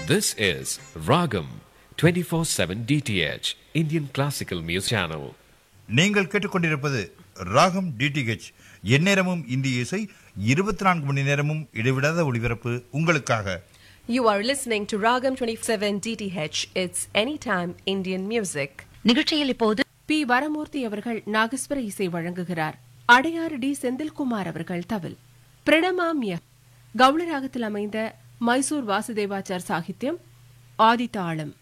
This is Ragam 24/7 DTH Indian Classical Music Channel. நீங்கள் கேட்டுக்கொண்டிருப்பது ராகம் டிடிஹெச் எந்நேரமும் இந்திய இசை இருபத்தி நான்கு மணி நேரமும் இடைவிடாத ஒளிபரப்பு உங்களுக்காக You are listening to Ragam 27 DTH. It's anytime Indian music. நிகழ்ச்சியில் இப்போது பி வரமூர்த்தி அவர்கள் நாகஸ்வர இசை வழங்குகிறார் அடையாறு டி செந்தில்குமார் அவர்கள் தவில் பிரணமாமிய கவுளராகத்தில் அமைந்த மைசூர் வாசுதேவாச்சார் சாகித்யம் ஆதித்தாளம்